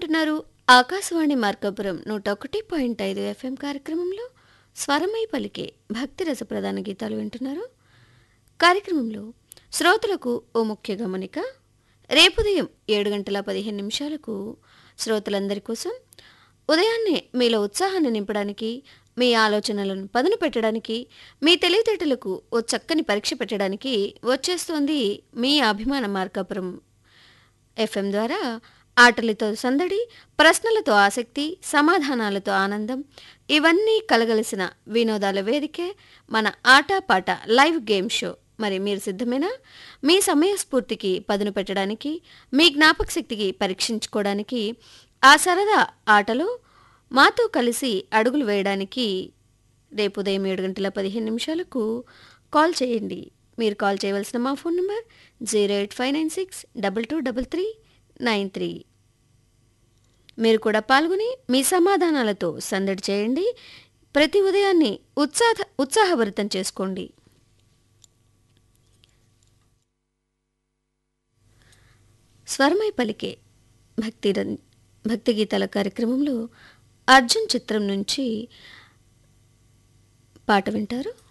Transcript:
వింటున్నారు ఆకాశవాణి మార్కాపురం నూట ఒకటి పాయింట్ ఐదు ఎఫ్ఎం కార్యక్రమంలో స్వరమై పలికే భక్తి రస ప్రధాన గీతాలు వింటున్నారు కార్యక్రమంలో శ్రోతలకు ఓ ముఖ్య గమనిక రేపు ఉదయం ఏడు గంటల పదిహేను నిమిషాలకు శ్రోతలందరి కోసం ఉదయాన్నే మీలో ఉత్సాహాన్ని నింపడానికి మీ ఆలోచనలను పదును పెట్టడానికి మీ తెలివితేటలకు ఓ చక్కని పరీక్ష పెట్టడానికి వచ్చేస్తోంది మీ అభిమాన మార్కాపురం ఎఫ్ఎం ద్వారా ఆటలతో సందడి ప్రశ్నలతో ఆసక్తి సమాధానాలతో ఆనందం ఇవన్నీ కలగలిసిన వినోదాల వేదికే మన ఆటపాట లైవ్ గేమ్ షో మరి మీరు సిద్ధమేనా మీ సమయస్ఫూర్తికి పదును పెట్టడానికి మీ జ్ఞాపక శక్తికి పరీక్షించుకోవడానికి ఆ సరదా ఆటలో మాతో కలిసి అడుగులు వేయడానికి రేపు ఉదయం ఏడు గంటల పదిహేను నిమిషాలకు కాల్ చేయండి మీరు కాల్ చేయవలసిన మా phone number zero eight five nine six double two double three nine three మీరు కూడా పాల్గొని మీ సమాధానాలతో సందడి చేయండి ప్రతి ఉదయాన్ని ఉత్సాహ ఉత్సాహభరితం చేసుకోండి స్వరమై పలికే భక్తి రం- భక్తి గీతాల కార్యక్రమంలో అర్జున్ చిత్రం నుంచి పాట వింటారు